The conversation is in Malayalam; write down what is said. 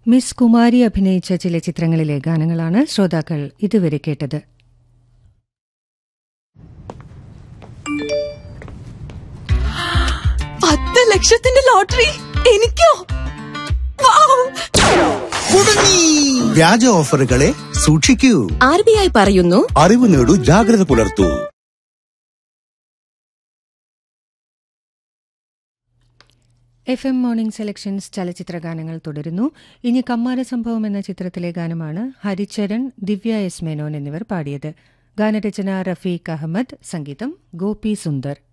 മിസ് കുമാരി അഭിനയിച്ച ചില ചിത്രങ്ങളിലെ ഗാനങ്ങളാണ് ശ്രോതാക്കൾ ഇതുവരെ കേട്ടത് പത്ത് ലക്ഷത്തിന്റെ ലോട്ടറി എനിക്കോ വൗ! കുടുങ്ങി വ്യാജ ഓഫറുകളെ സൂക്ഷിക്കൂ ആർ ബി ഐ പറയുന്നു അറിവ് നേടൂ ജാഗ്രത പുലർത്തൂ എഫ് എം മോർണിംഗ് സെലക്ഷൻസ് ചലച്ചിത്ര ഗാനങ്ങൾ തുടരുന്നു ഇനി കമ്മാര സംഭവം എന്ന ചിത്രത്തിലെ ഗാനമാണ് ഹരിചരൺ ദിവ്യ എസ് മേനോൻ എന്നിവർ പാടിയത് ഗാനരചന റഫീഖ് അഹമ്മദ് സംഗീതം ഗോപി സുന്ദർ